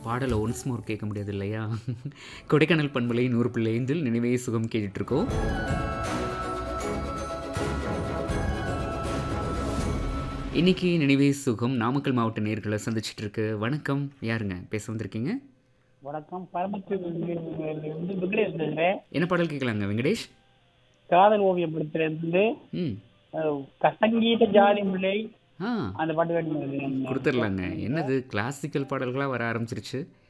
பாடலை once more கேட்க முடியாது இல்லையா கொடைக்கானல் பண்பலை நூறு பிள்ளைந்தில் நினைவே சுகம் கேட்டுட்ருக்கோம் இன்னைக்கு நினைவே சுகம் நாமக்கல் மாவட்ட நேர்களை சந்திச்சிட்டு இருக்கு வணக்கம் யாருங்க பேச வந்திருக்கீங்க வணக்கம் பரமத்தூர் இருந்து வெங்கடேஷ் பேசுறேன் என்ன பாடல் கேட்கலாங்க வெங்கடேஷ் காதல் ஓவியம் படத்துல இருந்து ம் அஹ், கசங்கீத ஜாதி முல்லை ஆ அந்த பாட்டு வேணும் கொடுத்துடலாங்க என்னது கிளாசிக்கல் பாடல்களாக வர ஆரம்பிச்சிருச்சு